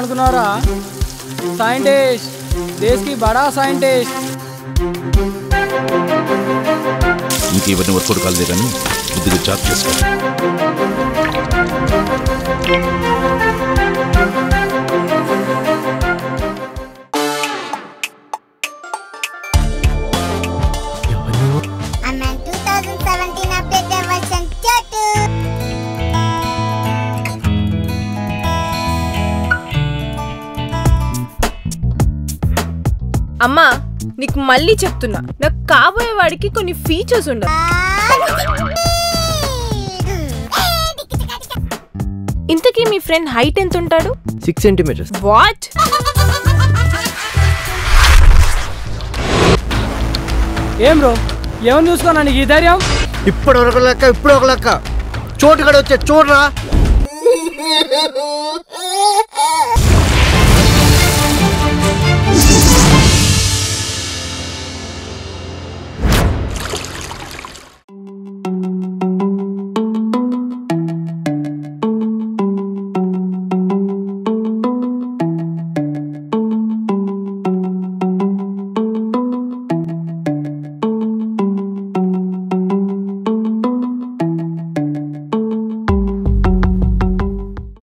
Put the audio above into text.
అనుకున్నారా సైంటిస్ట్ దేశ్కి బడా సైంటిస్ట్ ఇంక ఇవన్నీ వర్కౌట్ కాలేదు కానీ బుద్ధిగా జాబ్ చేసుకో I'm an 2017 updated version 2. అమ్మా నీకు మళ్ళీ చెప్తున్నా నాకు కాబోయే వాడికి కొన్ని ఫీచర్స్ ఉండవు ఇంతకీ మీ ఫ్రెండ్ హైట్ ఎంత ఉంటాడు సిక్స్ సెంటీమీటర్స్ వాట్ ఏం బ్రో ఏమని చూసుకున్నా నీకు ఈ ధైర్యం ఇప్పుడు ఒక లెక్క ఇప్పుడు ఒక లెక్క చోటు కూడా వచ్చే చూడరా